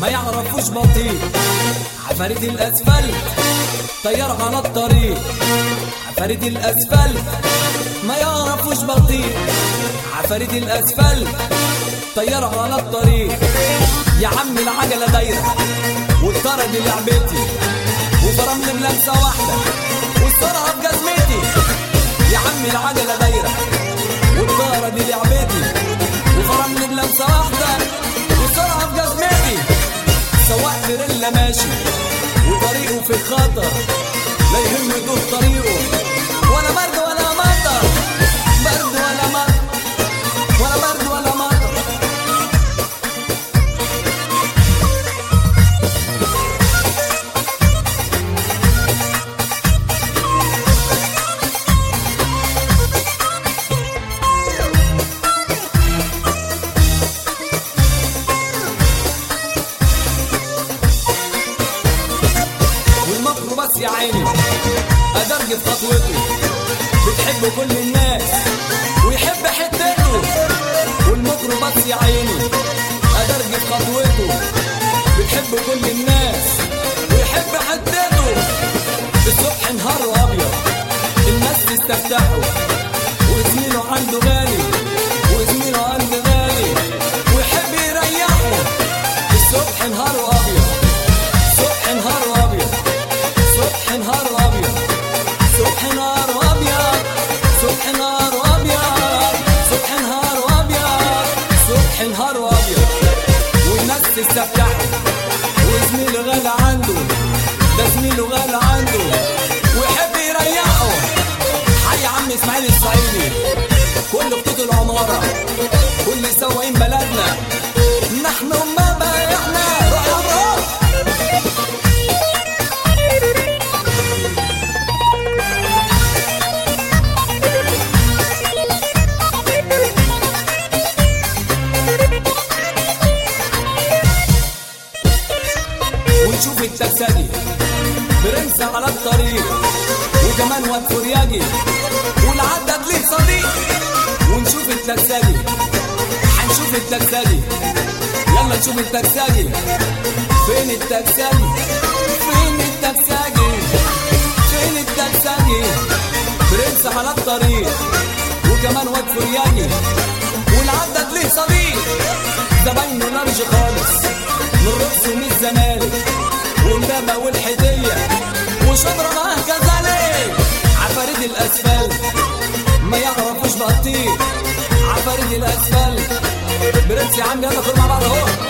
ما يعرفوش بطيء عفاريت الاسفلت طيار على الطريق عفاريت الاسفلت ما يعرفوش بطيء عفاريت الاسفلت طيار على الطريق يا عم العجلة دايرة والطرد دي لعبتي وفرمل بلمسة واحدة والسرعة في جزمتي يا عم العجلة دايرة والطارة دي لعبتي وفرمل بلمسة واحدة والسرعة في جزمتي سواق تريلا ماشي وطريقه في خطر لا يهم يدوه طريقه ولا برد ولا مطر برد ولا مطر ولا برد ولا مطر والميكروباص يا عيني أدرج في خطوته بتحب كل الناس ويحب حتته والميكروباص يا عيني أدرج في خطوته بتحب كل الناس ويحب حتته الصبح نهار أبيض الناس تستفتحه وزميله عنده غالي وزميله عنده غالي ويحب يريحه الصبح نهار أبيض صبح نهار أبيض صبح نهار أبيض صبح نهار أبيض صبح نهار أبيض صبح نهار أبيض صبح نهار أبيض والناس تستفتحه وزميله غالي عنده ده زميله غالي عنده ويحب يريحه حي عم اسماعيل الصعيدي كل خطوط العمارة كل سواقين بلدنا نحن ما بايعنا روح يا روح ونشوف الترسجي برنس على الطريق وكمان واد فرياجي والعدد ليه صديق ونشوف الترسجي هنشوف الترسجي يلا نشوف الترسجي فين الترسجي فين الترسجي فين الترسجي برنس على الطريق وكمان واد فرياجي والعدد ليه صديق زباينه لارج خالص من رقص ومن الزمالك ومبابة والحدية وشبرا معاه كذلك عفاريت الأسفلت ما يعرفوش بطيء عفاريت الأسفلت برنس يا عم يلا كل مع بعض اهو